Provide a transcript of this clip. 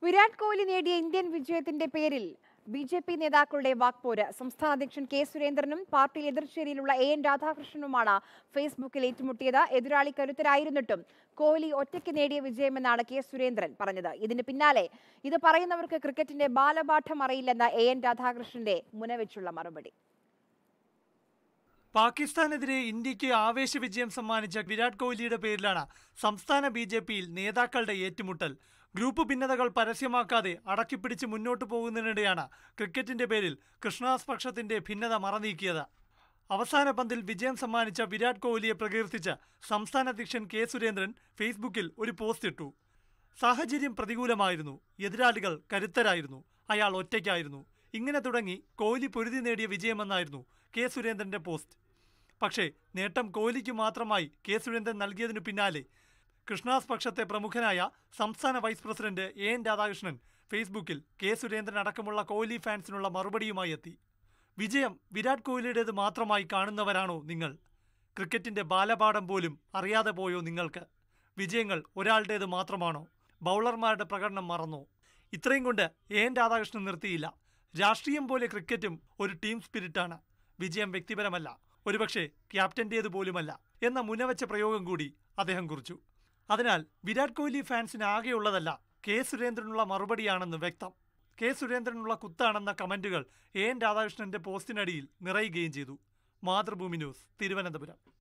വിരാട് കോഹ്ലി നേടിയ ഇന്ത്യൻ വിജയത്തിന്റെ പേരിൽ ബി ജെ പി നേതാക്കളുടെ വാക്പോര് സംസ്ഥാന അധ്യക്ഷൻ കെ സുരേന്ദ്രനും പാർട്ടിയിൽ എതിർചേരിയിലുള്ള എ എൻ രാധാകൃഷ്ണനുമാണ് ഫേസ്ബുക്കിൽ ഏറ്റുമുട്ടിയത് എതിരാളി കരുത്തരായിരുന്നിട്ടും കോഹ്ലി ഒറ്റയ്ക്ക് നേടിയ വിജയമെന്നാണ് കെ സുരേന്ദ്രൻ പറഞ്ഞത് ഇതിന് പിന്നാലെ ഇത് പറയുന്നവർക്ക് ക്രിക്കറ്റിന്റെ ബാലപാഠം അറിയില്ലെന്ന എ എൻ രാധാകൃഷ്ണന്റെ മുനവെച്ചുള്ള മറുപടി പാകിസ്ഥാനെതിരെ ഇന്ത്യക്ക് ആവേശ വിജയം സമ്മാനിച്ച വിരാട് കോഹ്ലിയുടെ പേരിലാണ് സംസ്ഥാന ബി ജെ പിയിൽ നേതാക്കളുടെ ഏറ്റുമുട്ടൽ ഗ്രൂപ്പ് ഭിന്നതകൾ പരസ്യമാക്കാതെ അടക്കിപ്പിടിച്ച് മുന്നോട്ടു പോകുന്നതിനിടെയാണ് ക്രിക്കറ്റിന്റെ പേരിൽ കൃഷ്ണദാസ് പക്ഷത്തിന്റെ ഭിന്നത മറനീക്കിയത് അവസാന പന്തിൽ വിജയം സമ്മാനിച്ച വിരാട് കോഹ്ലിയെ പ്രകീർത്തിച്ച് സംസ്ഥാന അധ്യക്ഷൻ കെ സുരേന്ദ്രൻ ഫേസ്ബുക്കിൽ ഒരു പോസ്റ്റ് ഇട്ടു സാഹചര്യം പ്രതികൂലമായിരുന്നു എതിരാളികൾ കരുത്തരായിരുന്നു അയാൾ ഒറ്റയ്ക്കായിരുന്നു ഇങ്ങനെ തുടങ്ങി കോഹ്ലി പൊരുതി നേടിയ വിജയമെന്നായിരുന്നു കെ സുരേന്ദ്രന്റെ പോസ്റ്റ് പക്ഷേ നേട്ടം കോഹ്ലിക്ക് മാത്രമായി കെ സുരേന്ദ്രൻ നൽകിയതിനു പിന്നാലെ കൃഷ്ണദാസ് പക്ഷത്തെ പ്രമുഖനായ സംസ്ഥാന vice president A N Radhakrishnan ഫേസ്ബുക്കിൽ കെ സുരേന്ദ്രൻ അടക്കമുള്ള കോഹ്ലി ഫാൻസിനുള്ള മറുപടിയുമായി എത്തി വിജയം വിരാട് കോഹ്ലിയുടേത് മാത്രമായി കാണുന്നവരാണോ നിങ്ങൾ ക്രിക്കറ്റിന്റെ ബാലപാഠം പോലും അറിയാതെ പോയോ നിങ്ങൾക്ക് വിജയങ്ങൾ ഒരാളുടേത് മാത്രമാണോ ബൗളർമാരുടെ പ്രകടനം മറന്നോ ഇത്രയും കൊണ്ട് എ എൻ രാധാകൃഷ്ണൻ നിർത്തിയില്ല രാഷ്ട്രീയം പോലെ ക്രിക്കറ്റും ഒരു ടീം സ്പിരിറ്റാണ് വിജയം വ്യക്തിപരമല്ല ഒരുപക്ഷെ ക്യാപ്റ്റന്റേത് പോലുമല്ല എന്ന മുനവച്ച പ്രയോഗം കൂടി അദ്ദേഹം കുറിച്ചു അതിനാൽ വിരാട് കോഹ്ലി ഫാൻസിന് ആകെയുള്ളതല്ല കെ സുരേന്ദ്രനുള്ള മറുപടിയാണെന്ന് വ്യക്തം കെ സുരേന്ദ്രനുള്ള കുത്താണെന്ന കമന്റുകൾ എ എൻ രാധാകൃഷ്ണന്റെ പോസ്റ്റിനടിയിൽ നിറയുകയും ചെയ്തു മാതൃഭൂമി ന്യൂസ് തിരുവനന്തപുരം